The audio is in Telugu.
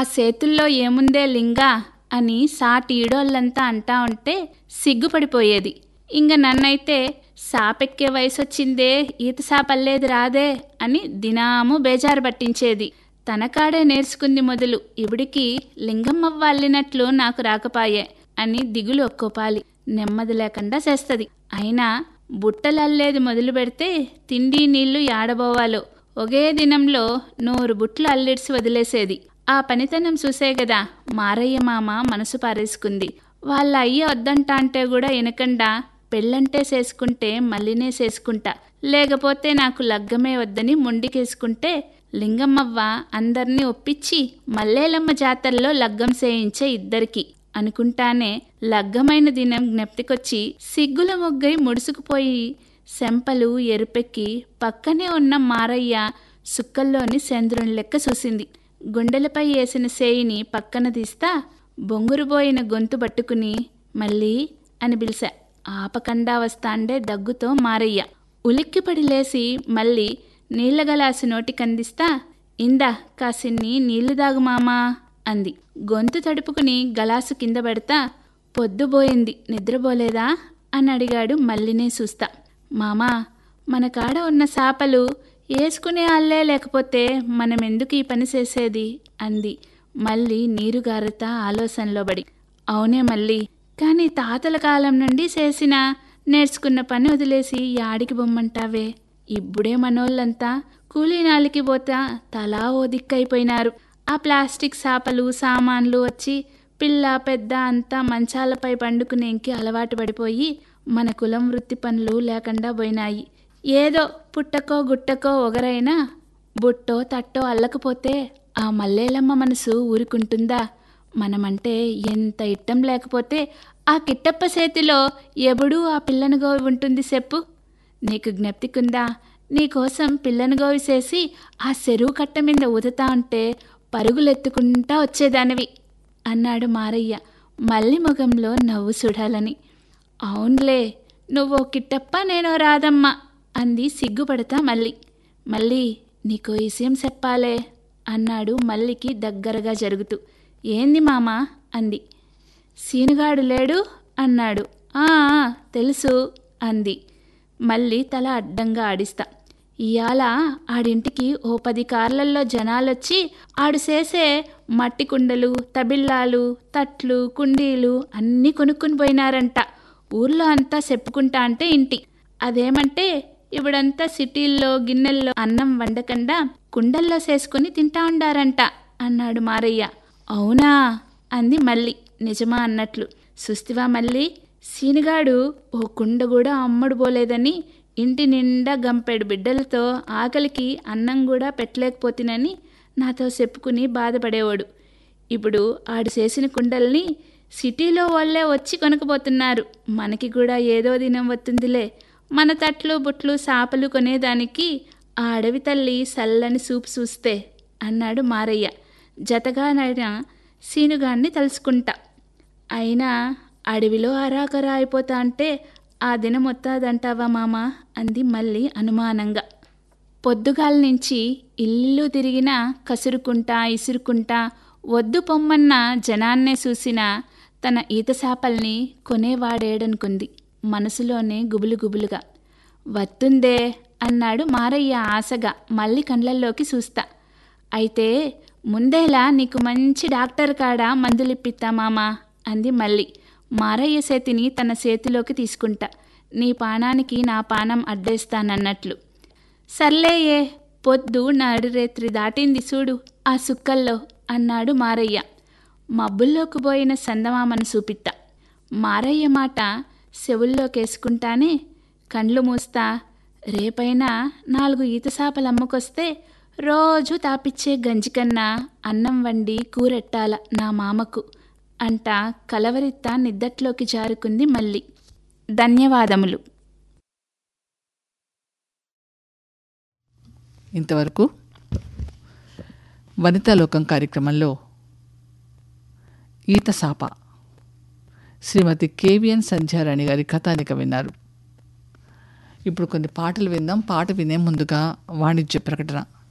సేతుల్లో ఏముందే లింగా అని సాటి ఈడోళ్ళంతా అంటా ఉంటే సిగ్గుపడిపోయేది ఇంక నన్నైతే సాపెక్కే వయసొచ్చిందే ఈత సాపల్లేదు రాదే అని దినాము బేజారు పట్టించేది తనకాడే నేర్చుకుంది మొదలు ఇవిడికి లింగమ్మవ్వ అల్లినట్లు నాకు రాకపాయే అని దిగులు ఒక్కోపాలి నెమ్మది లేకుండా చేస్తది అయినా బుట్టలల్లేది మొదలు పెడితే తిండి నీళ్లు యాడబోవాలో ఒకే దినంలో నూరు బుట్లు అల్లిడిసి వదిలేసేది ఆ పనితనం చూసే గదా మారయ్య మామ మనసు పారేసుకుంది వాళ్ళ అయ్య వద్దంటా అంటే కూడా వెనకండా పెళ్ళంటే చేసుకుంటే మళ్ళీనే చేసుకుంటా లేకపోతే నాకు లగ్గమే వద్దని మొండికేసుకుంటే లింగమ్మవ్వ అందర్నీ ఒప్పించి మల్లేలమ్మ జాతరలో లగ్గం చేయించే ఇద్దరికి అనుకుంటానే లగ్గమైన దినం జ్ఞప్తికొచ్చి సిగ్గుల మొగ్గై ముడుసుకుపోయి సెంపలు ఎరుపెక్కి పక్కనే ఉన్న మారయ్య సుక్కల్లోని చంద్రుని లెక్క చూసింది గుండెలపై వేసిన సేయిని పక్కన తీస్తా బొంగురుబోయిన గొంతు పట్టుకుని మళ్ళీ అని పిలిచా ఆపకండా వస్తాండే దగ్గుతో మారయ్య ఉలిక్కిపడి లేసి మళ్ళీ నీళ్ల గలాసు నోటికందిస్తా ఇందా కాసిన్ని నీళ్లు దాగు మామా అంది గొంతు తడుపుకుని గలాసు కింద పెడతా పొద్దుబోయింది నిద్రపోలేదా అని అడిగాడు మళ్ళీనే చూస్తా మామా మన కాడ ఉన్న సాపలు వేసుకునే అల్లే లేకపోతే మనం ఎందుకు ఈ పని చేసేది అంది మళ్ళీ నీరు గారుతా ఆలోచనలో పడి అవునే మళ్ళీ కానీ తాతల కాలం నుండి చేసిన నేర్చుకున్న పని వదిలేసి యాడికి బొమ్మంటావే ఇప్పుడే మనోళ్ళంతా కూలీనాలికి పోతా తలా ఓ దిక్కైపోయినారు ఆ ప్లాస్టిక్ సాపలు సామాన్లు వచ్చి పిల్ల పెద్ద అంతా మంచాలపై పండుకునేంకి అలవాటు పడిపోయి మన కులం వృత్తి పనులు లేకుండా పోయినాయి ఏదో పుట్టకో గుట్టకో ఒకరైనా బుట్టో తట్టో అల్లకపోతే ఆ మల్లేలమ్మ మనసు ఊరుకుంటుందా మనమంటే ఎంత ఇట్టం లేకపోతే ఆ కిట్టప్ప చేతిలో ఎప్పుడూ ఆ పిల్లను గోవి ఉంటుంది చెప్పు నీకు జ్ఞప్తికుందా నీకోసం పిల్లను గోవి చేసి ఆ చెరువు కట్ట మీద ఊదుతా ఉంటే పరుగులెత్తుకుంటా వచ్చేదానివి అన్నాడు మారయ్య మల్లి ముఖంలో నవ్వు చూడాలని అవునులే నువ్వో కిట్టప్ప నేనో రాదమ్మ అంది సిగ్గుపడతా మళ్ళీ మళ్ళీ నీకో విషయం చెప్పాలే అన్నాడు మల్లికి దగ్గరగా జరుగుతూ ఏంది మామా అంది సీనుగాడు లేడు అన్నాడు ఆ ఆ, తెలుసు అంది మళ్ళీ తల అడ్డంగా ఆడిస్తా ఇయాల ఆడింటికి ఓ పది కార్లల్లో జనాలొచ్చి ఆడు చేసే మట్టి కుండలు తబిల్లాలు తట్లు కుండీలు అన్నీ కొనుక్కుని పోయినారంట ఊర్లో అంతా చెప్పుకుంటా అంటే ఇంటి అదేమంటే ఇప్పుడంతా సిటీల్లో గిన్నెల్లో అన్నం వండకుండా కుండల్లో చేసుకుని తింటా ఉండారంట అన్నాడు మారయ్య అవునా అంది మళ్ళీ నిజమా అన్నట్లు సుస్తివా మళ్ళీ సీనుగాడు ఓ కుండ కూడా అమ్మడు పోలేదని ఇంటి నిండా గంపెడు బిడ్డలతో ఆకలికి అన్నం కూడా పెట్టలేకపోతినని నాతో చెప్పుకుని బాధపడేవాడు ఇప్పుడు ఆడు చేసిన కుండల్ని సిటీలో వాళ్ళే వచ్చి కొనుక్కుపోతున్నారు మనకి కూడా ఏదో దినం వస్తుందిలే మన తట్లు బుట్లు సాపలు కొనేదానికి ఆ అడవి తల్లి సల్లని సూపు చూస్తే అన్నాడు మారయ్య జతగానైన సీనుగాన్ని తలుసుకుంటా అయినా అడవిలో అరాకరా అయిపోతా అంటే ఆ దినం వస్తాదంటావా మామ అంది మళ్ళీ అనుమానంగా పొద్దుగాల నుంచి ఇల్లు తిరిగినా కసురుకుంటా ఇసురుకుంటా వద్దు పొమ్మన్న జనాన్నే చూసిన తన ఈత చేపల్ని కొనేవాడేడనుకుంది మనసులోనే గుబులు గుబులుగా వత్తుందే అన్నాడు మారయ్య ఆశగా మళ్ళీ కండ్లల్లోకి చూస్తా అయితే ముందేలా నీకు మంచి డాక్టర్ కాడ మందులిప్పిత్తా మామా అంది మళ్ళీ మారయ్య చేతిని తన చేతిలోకి తీసుకుంటా నీ పానానికి నా పానం అడ్డేస్తానన్నట్లు సర్లేయే పొద్దు నడిరేత్రి దాటింది చూడు ఆ సుక్కల్లో అన్నాడు మారయ్య మబ్బుల్లోకి పోయిన సందమామను చూపిత్త మారయ్య మాట చెవుల్లోకేసుకుంటానే కండ్లు మూస్తా రేపైనా నాలుగు ఈత సాపలు అమ్ముకొస్తే రోజు తాపిచ్చే గంజికన్నా అన్నం వండి కూరెట్టాల నా మామకు అంట కలవరిత్త నిద్దట్లోకి జారుకుంది మళ్ళీ ధన్యవాదములు ఇంతవరకు వనితాలోకం కార్యక్రమంలో ఈత సాప శ్రీమతి కేవిఎన్ సంధ్యారాణి గారి కథానిక విన్నారు ఇప్పుడు కొన్ని పాటలు విందాం పాట వినే ముందుగా వాణిజ్య ప్రకటన